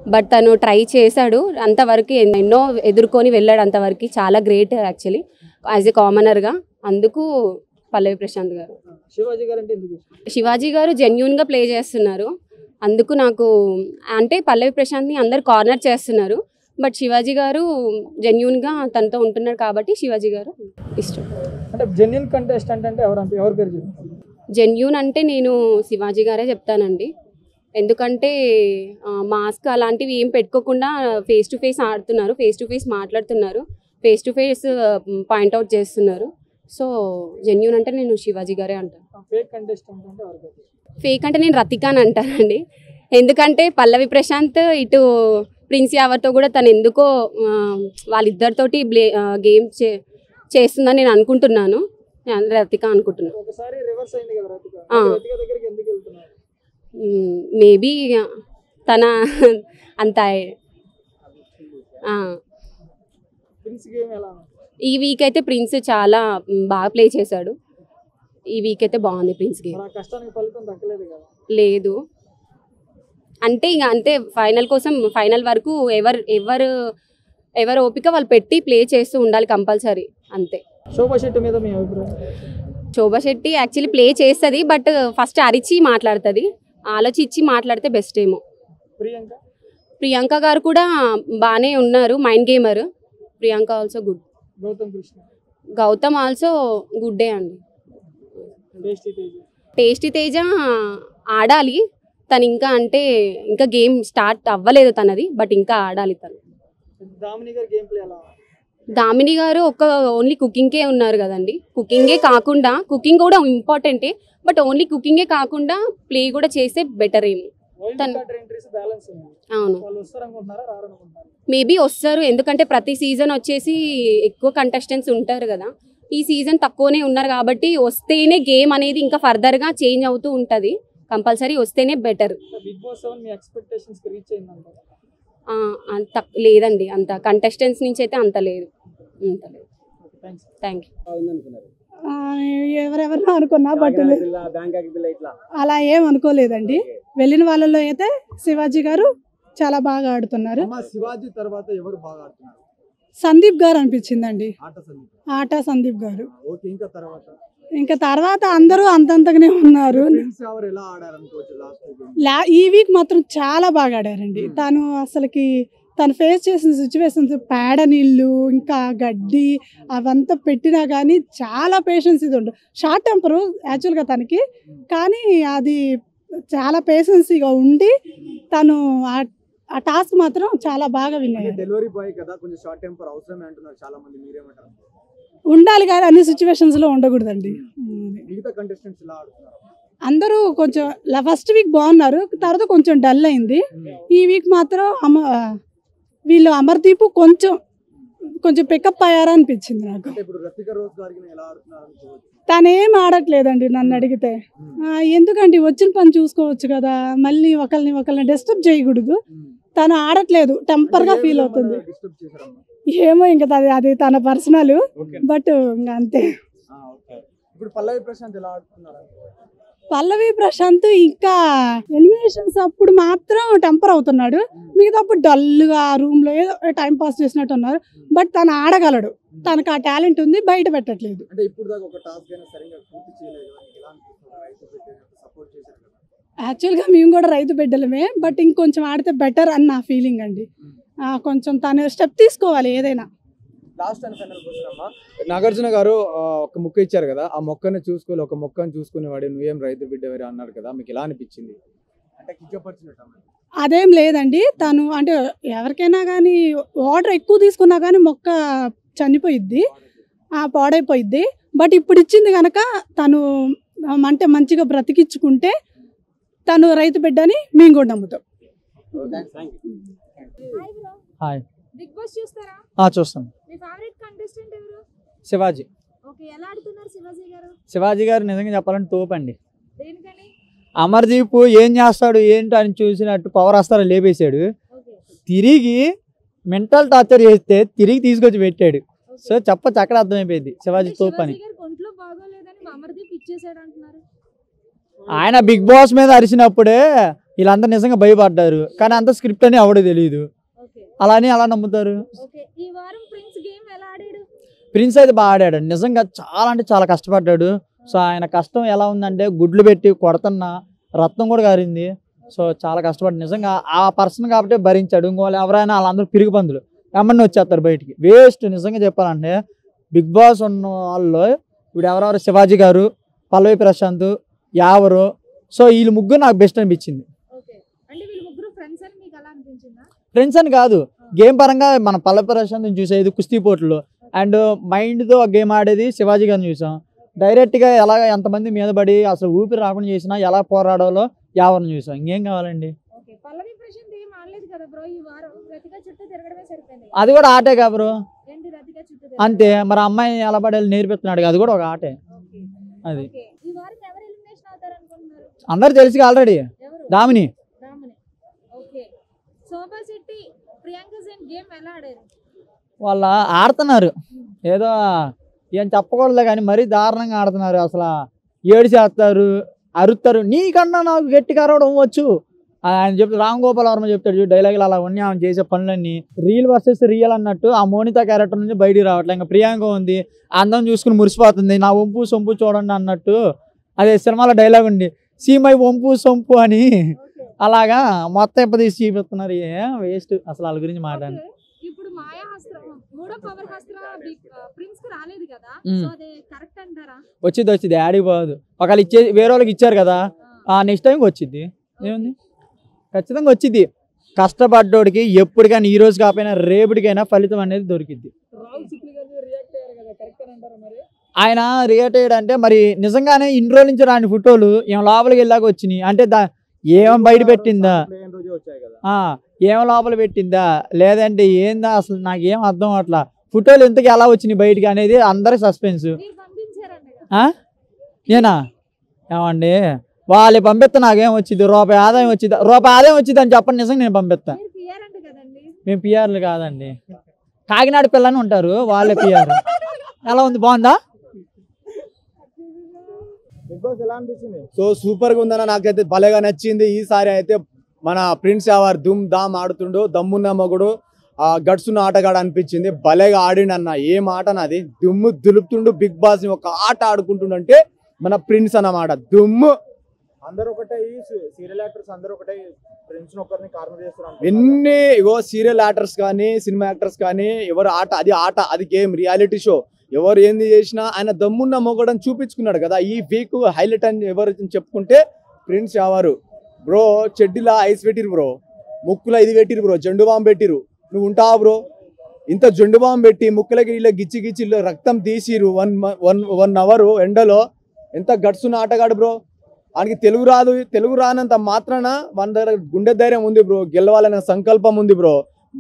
But తను try చేశాడు అంతవరకు ఎన్నో ఎదుర్కొని వెళ్ళాడు అంతవరకు చాలా గ్రేట్ యాక్చువల్లీ యాజ్ ఎ కామనర్గా అందుకు పల్లవి ప్రశాంత్ గారు శివాజీ గారు అంటే ఎందుకు ఇష్టం శివాజీ గారు జెన్యున్గా ప్లే చేస్తున్నారు అందుకు నాకు అంటే పల్లవి ప్రశాంత్ని అందరు కార్నర్ చేస్తున్నారు బట్ శివాజీ గారు జెన్యున్గా తనతో ఉంటున్నారు కాబట్టి శివాజీ గారు ఇష్టం అంటే జెన్యున్ కంటెస్టెంట్ అంటే ఎవరు అంటే ఎవరి పేరు చెప్తారు జెన్యున్ అంటే నేను శివాజీ గారే చెప్తానండి ఎందుకంటే మాస్క్ అలాంటివి ఏం పెట్టుకోకుండా ఫేస్ టు ఫేస్ ఆడుతున్నారు ఫేస్ టు ఫేస్ మాట్లాడుతున్నారు ఫేస్ టు ఫేస్ పాయింట్అవుట్ చేస్తున్నారు సో జెన్యున్ అంటే నేను శివాజీ గారే అంటాను ఫేక్ కంటెస్టెంట్ అంటే ఎవరి పేరు ఫేక్ అంటే నేను రతిక అని అంటానండి ఎందుకంటే పల్లవి ప్రశాంత్ ఇటు ప్రిన్స్ యావర్తో కూడా తను ఎందుకో ఆ, వాళ్ళిద్దరితోటి బ్లే గేమ్ చే చేస్తుందని నేను అనుకుంటున్నాను నేను రతిక అనుకుంటున్నాను ఒకసారి రివర్స్ అయింది కదా రతిక ఆ. రతిక దగ్గరికి ఎందుకు వెళ్తున్నారు మేబీ తన అంత ఆ, ప్రిన్స్ గేమ్ ఎలా ఉంది? ఈ వీక్ అయితే ప్రిన్స్ చాలా మ్, బాగా ప్లే చేశాడు ఈ వీక్ అయితే బాగుంది ప్రిన్స్ గేమ్ మరి ఆ కష్టానికి ఫలితం దక్కలేదు కదా లేదు అంటే ఇక అంతే ఫైనల్ కోసం ఫైనల్ వరకు ఎవరు ఎవరు ఎవరు ఓపిక వాళ్ళు పెట్టి ప్లే చేస్తూ ఉండాలి కంపల్సరీ అంతే శోభా శెట్టి మీద మీ అభిప్రాయం శోభా శెట్టి యాక్చువల్లీ ప్లే చేస్తుంది బట్ ఫస్ట్ అరిచి మాట్లాడుతుంది ఆలోచించి మాట్లాడితే బెస్ట్ ఏమో ప్రియాంక ప్రియాంక గారు కూడా బాగానే ఉన్నారు mind gamer Priyanka also good Gautham Krishna Gautham also గుడ్డే అండి టేస్టీ తేజ్ టేస్టీ తేజ ఆడాలి తను ఇంకా అంటే ఇంకా గేమ్ స్టార్ట్ అవ్వలేదు తనది బట్ ఇంకా ఆడాలి తను దామిని గారి గేమ్ ప్లే ఎలా ఉంది? దామిని గారు ఒక ఓన్లీ కుకింగ్కే ఉన్నారు కదండి కుకింగే కాకుండా కుకింగ్ కూడా ఇంపార్టెంటే బట్ ఓన్లీ కుకింగే కాకుండా ప్లే కూడా చేస్తే బెటర్ ఏమో వైల్డ్ తను- కార్డ్ ఎంట్రీస్ బ్యాలెన్స్ ఉంది అవును వాళ్ళు వస్తారనుకుంటున్నారా రారనుకుంటున్నారా మేబీ వస్తారు ఎందుకంటే ప్రతి సీజన్ వచ్చేసి ఎక్కువ కంటెస్టెంట్స్ ఉంటారు కదా ఈ సీజన్ తక్కువనే ఉన్నారు కాబట్టి వస్తేనే గేమ్ అనేది ఇంకా ఫర్దర్గా చేంజ్ అవుతూ ఉంటుంది కంపల్సరీ వస్తేనే బెటర్ బిగ్ బాస్ సెవెన్ మీ ఎక్స్పెక్టేషన్స్ కి రీచ్ అయిందంటారా అంత లేదండి అంత కంటెస్టెంట్స్ నుంచి అయితే అంత లేదు అంత లేదు థ్యాంక్స్ థ్యాంక్ యూ ఆ, ఎవరెవరినో అనుకున్నా బట్ బ్యాంకాక్ బిల్ ఇట్లా అలా ఏం అనుకోలేదండి వెళ్ళిన వాళ్ళలో అయితే శివాజీ గారు చాలా బాగా ఆడుతున్నారు అమ్మ శివాజీ తర్వాత ఎవరు బాగా ఆడుతున్నారు సందీప్ గారు అనిపించిందండి ఆట సందీప్ ఆట సందీప్ గారు ఓకే ఇంకా తర్వాత ఇంకా తర్వాత అందరూ అంతంతగానే ఉన్నారు ప్రిన్స్ ఎవరు ఎలా ఆడారు అనుకోవచ్చు లాస్ట్ లా ఈ వీక్ మాత్రం చాలా బాగా ఆడారండి తను అసలుకి తను ఫేస్ చేసిన సిచ్యువేషన్స్ పేడ నీళ్ళు ఇంకా గడ్డి అవంతా పెట్టినా కానీ చాలా పేషెన్స్ ఇది ఉండు షార్ట్ టెంపరు యాక్చువల్గా తనకి కానీ అది చాలా పేషెన్సీగా ఉండి తను ఆ- ఆ టాస్క్ మాత్రం చాలా బాగా విన్ అంటే అయ్యారు డెలివరీ బాయ్ కదా కొంచెం షార్ట్ టెంపర్ అవసరమే అంటున్నారు చాలా మంది మీరేమంటారు ఉండాలి కానీ అన్ని సిచ్యువేషన్స్లో ఉండకూడదండి ఉమ్. మిగతా కంటెస్టెంట్స్ ఎలా ఆడుతున్నారు అందరూ కొంచెం ఫస్ట్ వీక్ బాగున్నారు తర్వాత కొంచెం డల్ అయింది ఈ వీక్ మాత్రం అమ వీళ్ళు అమర్దీప్ కొంచెం కొంచెం పికప్ అయ్యారా అనిపించింది నాకు అంటే ఇప్పుడు రతిక రోజ్ గారికి ఎలా ఆడుతున్నారు అనుకోవచ్చు తనేం ఆడట్లేదండి నన్ను అడిగితే ఆ, ఎందుకంటే వచ్చిన పని చూసుకోవచ్చు కదా మళ్ళీ ఒకరిని ఒకరిని డిస్టర్బ్ చేయకూడదు తను ఆడట్లేదు టెంపర్గా ఫీల్ అవుతుంది డిస్టర్బ్ చేశారమ్మా ఏమో ఇంకా అది అది తన పర్సనల్ ఓకే బట్ ఇంకా అంతే ఓకే ఇప్పుడు పల్లవి ప్రశాంత్ ఎలా ఆడుతున్నారు పల్లవి ప్రశాంత్ ఇంకా ఎలిమినేషన్స్ అప్పుడు మాత్రం టెంపర్ అవుతున్నాడు మిగతా అప్పుడు డల్గా ఆ రూమ్ లో ఏదో టైం పాస్ చేసినట్టు ఉన్నారు బట్ తను ఆడగలడు తనకు ఆ టాలెంట్ ఉంది బయట పెట్టట్లేదు అంటే ఇప్పుడు దాకా ఒక టాస్క్ అయినా సరిగా పూర్తి చేయలేదు కదా నీకు ఎలా అనిపిస్తుంది రైతు సపోర్ట్ చేశారు కదా యాక్చువల్గా మేము కూడా రైతు బిడ్డలమే బట్ ఇంకొంచెం ఆడితే బెటర్ అని నా ఫీలింగ్ అండి ఆ, కొంచెం తను స్టెప్ తీసుకోవాలి ఏదైనా లాస్ట్ అండ్ ఫైనల్ క్వశ్చన్ అమ్మా నాగార్జున గారు ఆ, ఒక మొక్క ఇచ్చారు కదా ఆ మొక్కని చూసుకొని ఒక మొక్కను చూసుకునేవాడు నువ్వేం రైతు బిడ్డవరి అన్నారు కదా మీకు ఎలా అనిపించింది అంటే కిచ్చపరిచినట్టు అమ్మ. అదేం లేదండి తను అంటే ఎవరికైనా కానీ వాటర్ ఎక్కువ తీసుకున్నా కానీ మొక్క చనిపోయిద్ది ఆ పాడైపోయిద్ది బట్ ఇప్పుడు ఇచ్చింది కనుక తను ఆ, అంటే మంచిగా బ్రతికించుకుంటే తను రైతు బిడ్డని మేము కూడా నమ్ముతాం హాయ్ బిగ్ బాస్ చూస్తారా చూస్తాను మీ ఫేవరెట్ కంటెస్టెంట్ ఎవరు శివాజీ ఓకే ఎలా ఆడుతున్నారు శివాజీ గారు శివాజీ గారు నిజంగా చెప్పాలంటే తోపండి దేనికని అమర్దీప్ ఏం చేస్తాడు ఏంటి అని చూసినట్టు పవర్ వస్తారో లేపేశాడు ఓకే తిరిగి మెంటల్ టార్చర్ చేస్తే తిరిగి తీసుకొచ్చి పెట్టాడు సో చెప్పచ్చు అక్కడ అర్థమైపోయింది శివాజీ తోపు అని శివాజీ గారు ఒంట్లో బాగోలేదని అమర్దీప్ ఇచ్చేసాడు అంటున్నారు ఆయన బిగ్ బాస్ మీద అరిచినప్పుడే వీళ్ళందరూ నిజంగా భయపడ్డారు కానీ అంత స్క్రిప్ట్ అని ఎవడో తెలియదు ఓకే అలానే అలా నమ్ముతారు ఓకే ఈ వారం ప్రిన్స్ గేమ్ ఎలా ఆడాడు ప్రిన్స్ అయితే బాగా ఆడాడు నిజంగా చాలా అంటే చాలా కష్టపడ్డాడు సో ఆయన కష్టం ఎలా ఉందంటే గుడ్లు పెట్టి కొడుతున్న రక్తం కూడా కారింది సో చాలా కష్టపడి నిజంగా ఆ పర్సన్ కాబట్టి భరించాడు ఇంకో ఎవరైనా వాళ్ళందరూ పిరుగు పందులు ఎమ్మని వచ్చేస్తారు బయటికి వేస్ట్ నిజంగా చెప్పాలంటే బిగ్ బాస్ ఉన్న వాళ్ళు ఇప్పుడు ఎవరెవరు శివాజీ గారు పల్లవి ప్రశాంత్ యావరు సో వీళ్ళు ముగ్గురు నాకు బెస్ట్ అనిపించింది ఓకే అంటే వీళ్ళు ముగ్గురు ఫ్రెండ్స్ అని మీకు అలా అనిపించిందా ఫ్రెండ్స్ అని కాదు గేమ్ పరంగా మన పల్లవి ప్రశాంత్ చూసేది కుస్తీ పోటీలు అండ్ మైండ్తో గేమ్ ఆడేది శివాజీ గారిని చూసాం డైరెక్ట్గా ఎలా ఎంతమంది మీద పడి అసలు ఊపిరి రాకుండా చేసినా ఎలా పోరాడాలో యావరిని చూసాం ఇంకేం కావాలండి ఓకే పల్లవి ప్రశాంత్ ఏం ఆడలేదు కదా బ్రో ఈ వారం రతిక చుట్టూ తిరగడమే సరిపోయింది అది కూడా ఆటే కా బ్రో ఏంటి రతిక చుట్టూ అంతే మరి అమ్మాయి ఎలా పడేది నేర్పిస్తున్నాడు కదా, అది కూడా ఒక ఆటే ఓకే అది ఓకే ఈ వారం ఎవరు ఎలిమినేషన్ అవుతారు అనుకుంటున్నారు అందరు తెలిసి ఆల్రెడీ ఎవరు దామిని రాముని ఓకే శోభా శెట్టి ప్రియాంక సేన్ గేమ్ ఎలా ఆడారు వాళ్ళ ఆడుతున్నారు ఏదో ఏం చెప్పకూడదులే కానీ మరీ దారుణంగా ఆడుతున్నారు అసలు ఏడు చేస్తారు అరుస్తారు నీకన్నా నాకు గట్టిగా అరవడం వచ్చు ఆయన చెప్తే రామ్ గోపాల్ వర్మ చెప్తాడు చూడు డైలాగులు అలా ఉన్నాయి ఆమె చేసే పనులన్నీ రియల్ వర్సెస్ రియల్ అన్నట్టు ఆ మోనిత క్యారెక్టర్ నుంచి బయటికి రావట్లే ఇంకా ప్రియాంక ఉంది అందం చూసుకుని మురిసిపోతుంది నా వంపు సొంపు చూడండి అన్నట్టు అదే సినిమాలో డైలాగ్ ఉంది సీమై వంపు సొంపు అని ఓకే అలాగా మొత్తం ఎప్పదీసి చూపిస్తున్నారు ఏం వేస్ట్ అసలు వాళ్ళ గురించి మాట్లాడి ఓకే. ఇప్పుడు మాయా హస్త్రం మూడో పవర్ హస్త్ర ప్రిన్స్ కి రాలేదు కదా మ్మ్. సో అది కరెక్ట్ అంటారా వచ్చింది వచ్చింది యాడికి పోదు ఒకళ్ళు ఇచ్చే వేరే వాళ్ళకి ఇచ్చారు కదా ఆ, ఆ నెక్స్ట్ టైంకి వచ్చింది ఏముంది ఖచ్చితంగా వచ్చింది కష్టపడ్డోడికి ఎప్పటికైనా ఈ రోజు కాకపోయినా రేపటికైనా ఫలితం అనేది దొరికిద్ది ఆయన రియాక్ట్ అయ్యాడంటే మరి నిజంగానే ఇన్ని రోజుల నుంచి రాని ఫోటోలు ఏం లోపలికి వెళ్ళాక వచ్చినాయి అంటే దా ఏం బయట పెట్టిందా ప్లేన్ రోజే వచ్చాయి కదా ఆ, ఏం లోపల పెట్టిందా లేదంటే ఏందా అసలు నాకేం అర్థం అట్లా ఫోటోలు ఎంతకి ఎలా వచ్చినాయి బయటికి అనేది అందరికి సస్పెన్స్ మీరు పంపించారంట కదా ఆ? నేనా ఏమండి వాళ్ళు పంపిస్తే నాకేం వచ్చింది రూపాయి ఆదాయం వచ్చింది రూపాయి ఆదాయం వచ్చింది అని చెప్పండి నిజంగా నేను పంపిస్తా మీరు పిఆర్ అంట కదండి మేము పిఆర్లు కాదండి కాకినాడ పిల్లని ఉంటారు వాళ్ళే పిఆర్ ఎలా ఉంది బాగుందా బిగ్ బాస్ ఎలా అనిపిస్తుంది సో సూపర్ గా ఉందన్న నాకైతే భలేగా నచ్చింది ఈసారి అయితే మన ప్రిన్స్ అవర్ దుమ్ దామ్ ఆడుతుండు దమ్మున్న మగుడు ఆ గడుసున్న ఆటగాడు అనిపించింది భలేగా ఆడిండు ఏం ఆట నాది దుమ్ము దులుపుతుండు బిగ్ బాస్ ని ఒక ఆట ఆడుకుంటుండంటే మన ప్రిన్స్ అన్నమాట దుమ్ము అందరూ ఒకటే సీరియల్ యాక్టర్స్ అందరూ ఒకటే ఫ్రెండ్స్ ఒకరిని కార్నర్ చేస్తున్నారు ఎన్ని ఇగో సీరియల్ యాక్టర్స్ కానీ సినిమా యాక్టర్స్ కానీ ఎవరు ఆట అది ఆట అది గేమ్ రియాలిటీ షో ఎవరు ఏంది చేసినా ఆయన దమ్మున్న మొగడని చూపించుకున్నాడు కదా ఈ వీక్ హైలైట్ అని ఎవరు చెప్పుకుంటే ప్రిన్స్ ఎవరు బ్రో చెడ్డిలా ఐస్ పెట్టిరు బ్రో ముక్కుల ఇది పెట్టిరు బ్రో జెండు బాంబు పెట్టిరు నువ్వు ఉంటావా బ్రో ఇంత జెండు బాంబు పెట్టి ముక్కులకి ఇలా గిచ్చి గిచ్చి ఇలా రక్తం తీసిరు వన్ వన్ వన్ అవర్ ఎండలో ఎంత గడుసున్న ఆటగాడు బ్రో ఆయనకి తెలుగు రాదు తెలుగు రానంత మాత్రాన మన దగ్గర గుండె ధైర్యం ఉంది బ్రో గెలవాలనే సంకల్పం ఉంది బ్రో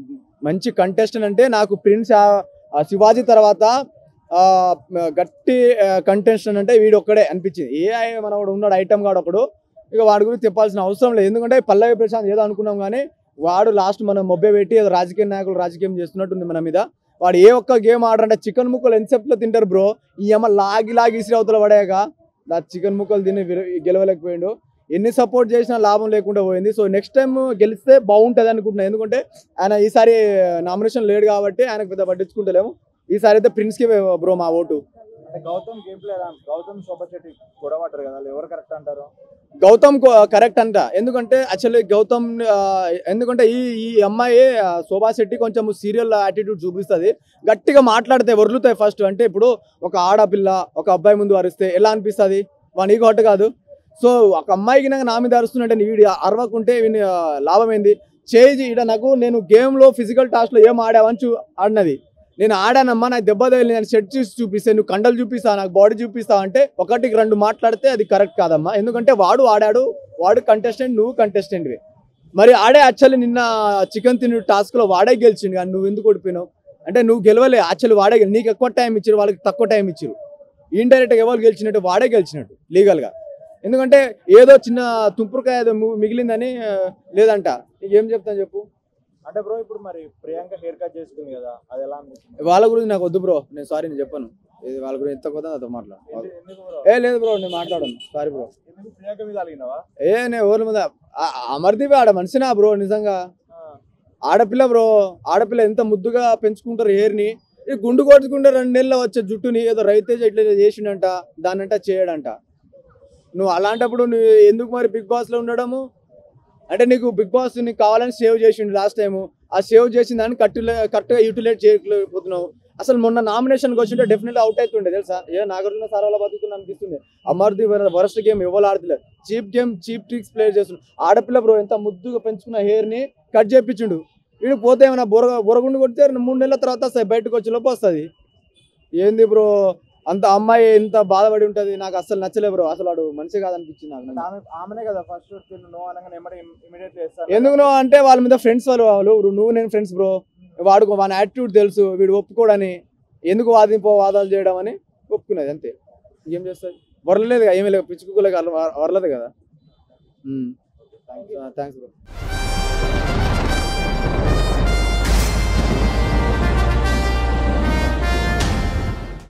మంచి కంటెస్టెంట్ అంటే నాకు ప్రిన్స్ ఆ- ఆ శివాజీ తర్వాత ఆ, గట్టి కంటెస్టెంట్ అంటే వీడు ఒక్కడే అనిపించింది ఏ ఐ- మన వాడు ఉన్నాడు ఐటమ్ గాడు ఒకడు ఇక వాడి గురించి చెప్పాల్సిన అవసరం లేదు ఎందుకంటే పల్లవి ప్రశాంత్ ఏదో అనుకున్నాం కానీ వాడు లాస్ట్ మనం మొబ్బే పెట్టి ఏదో రాజకీయ నాయకులు రాజకీయం చేస్తున్నట్టుంది మన మీద వాడు ఏ ఒక్క గేమ్ ఆడరంటే చికెన్ ముక్కలు ఎంతసేపులో తింటారు బ్రో ఈ అమ్మ లాగి లాగి ఇసిరి అవతల పడాక నా చికెన్ ముక్కలు తిని విర- గెలవలేకపోయిండు ఎన్ని సపోర్ట్ చేసినా లాభం లేకుండా పోయింది సో నెక్స్ట్ టైం గెలిస్తే బాగుంటుంది అనుకుంటున్నాను ఎందుకంటే ఆయన ఈసారి నామినేషన్ లేడు కాబట్టి ఆయనకు పెద్ద పట్టించుకుంటలేము ఈసారి అయితే ప్రిన్స్కి బ్రో మా ఓటు అంటే గౌతమ్ గేమ్ ప్లే గౌతమ్ శోభా శెట్టి గొడవ పడ్డారు కదా వాళ్ళు ఎవరు కరెక్ట్ అంటారు గౌతమ్ కరెక్ట్ అంట ఎందుకంటే యాక్చువల్లీ గౌతమ్ ఆ, ఎందుకంటే ఈ ఈ అమ్మాయి ఆ, శోభా శెట్టి కొంచెం సీరియల్ యాటిట్యూడ్ చూపిస్తుంది గట్టిగా మాట్లాడితే వరులుతాయి ఫస్ట్ అంటే ఇప్పుడు ఒక ఆడపిల్ల ఒక అబ్బాయి ముందు అరిస్తే ఎలా అనిపిస్తుంది వాని ఈగో హట్ కాదు సో ఒక అమ్మాయికి నాకు నా మీద అరుస్తున్నట్టే వీడి అరవకుంటే వీని ఆ, లాభం ఏంది చేయి ఈడ నాకు నేను గేమ్లో ఫిజికల్ టాస్క్లో ఏం ఆడావని చూ ఆడినది నేను ఆడానమ్మా నాకు దెబ్బ తగిలి నేను సెట్ చేసి చూపిస్తే నువ్వు కండలు చూపిస్తా నాకు బాడీ చూపిస్తావు అంటే ఒకటికి రెండు మాట్లాడితే అది కరెక్ట్ కాదమ్మా ఎందుకంటే వాడు ఆడాడు వాడు కంటెస్టెంట్ నువ్వు కంటెస్టెంట్వి మరి ఆడే యాక్చువల్లీ నిన్న చికెన్ తిని టాస్క్లో వాడే గెలిచిండు కానీ నువ్వు ఎందుకు ఓడిపోయినావు అంటే నువ్వు గెలవలే యాక్చువల్లీ వాడే గెలి- నీకు ఎక్కువ టైం ఇచ్చారు వాళ్ళకి తక్కువ టైం ఇచ్చారు ఇండైరెక్ట్గా ఎవరు గెలిచినట్టు వాడే గెలిచినట్టు లీగల్గా ఎందుకంటే ఏదో చిన్న తుంపురుకాయ ఏదో ము- మిగిలిందని ఆ, లేదంట నీకు ఏం చెప్తాను చెప్పు అంటే బ్రో ఇప్పుడు మరి ప్రియాంక హెయిర్ కట్ చేసుకుంది కదా అది ఎలా అనిపిస్తుంది వాళ్ళ గురించి నాకు వద్దు బ్రో నేను సారీ నేను చెప్పాను ఇది వాళ్ళ గురించి ఎంత కొద్దా అతో మాట్లాడు ఎందు- ఎందుకు బ్రో ఏ లేదు బ్రో నేను మాట్లాడను సారీ బ్రో ఎందుకు ప్రియాంక మీద అలిగినావా ఏ నేను ఎవరి మీద ఆ- అమర్దీప్ ఆడ మనిషినా బ్రో నిజంగా ఆడపిల్ల బ్రో ఆడపిల్ల ఎంత ముద్దుగా పెంచుకుంటారు హెయిర్ని ఈ గుండు కొట్టుకుంటే రెండు నెలలు వచ్చే జుట్టుని ఏదో రైతేజ్ ఇట్లా చేసిండంట దాన్నంట చేయడంట నువ్వు అలాంటప్పుడు నువ్వు ఎందుకు మరి బిగ్ బాస్లో ఉండడము అంటే నీకు బిగ్ బాస్ నీకు కావాలని సేవ్ చేసిండు లాస్ట్ టైం ఆ సేవ్ చేసిన దాన్ని కట్టు కరెక్ట్గా యూటిలైజ్ చేయలేకపోతున్నావు అసలు మొన్న నామినేషన్కి వచ్చింటే డెఫినెట్లీ అవుట్ అవుతుండే తెలుసా ఏ నాగార్జున సార్ వాళ్ళ బతుకుతుంది అనిపిస్తుంది అమర్దీప్ వరస్ట్ గేమ్ ఎవరు ఆడతలేదు cheap game cheap tricks play చేస్తున్నాడు ఆడపిల్ల బ్రో ఎంత ముద్దుగా పెంచుకున్న హెయిర్ని కట్ చేయించిండు వీడు పోతే ఏమైనా బొర బొరగుండు కొడితే మూడు నెలల తర్వాత వస్తాయి బయటకు వచ్చే లోపు వస్తుంది ఏంది బ్రో అంత అమ్మాయి ఎంత బాధపడి ఉంటుంది నాకు అసలు నచ్చలే బ్రో అసలు వాడు మనిషి కాదనిపించింది నాకు ఆమె ఆమెనే కదా ఫస్ట్ నో అనగానే ఎమ్మడే ఇమీడియట్లీ చేస్తాను ఎందుకు నువ్వు అంటే వాళ్ళ మీద ఫ్రెండ్స్ వాళ్ళు వాళ్ళు నువ్వు నేను ఫ్రెండ్స్ బ్రో వాడు వాని యాటిట్యూడ్ తెలుసు వీడు ఒప్పుకోడని ఎందుకు వాదింపో వాదాలు చేయడం అని ఒప్పుకున్నది అంతే ఏం చేస్తుంది వరలేదు కదా ఏమీ లేదు పిచ్చుకోలేదు వరలేదు కదా థ్యాంక్స్ బ్రో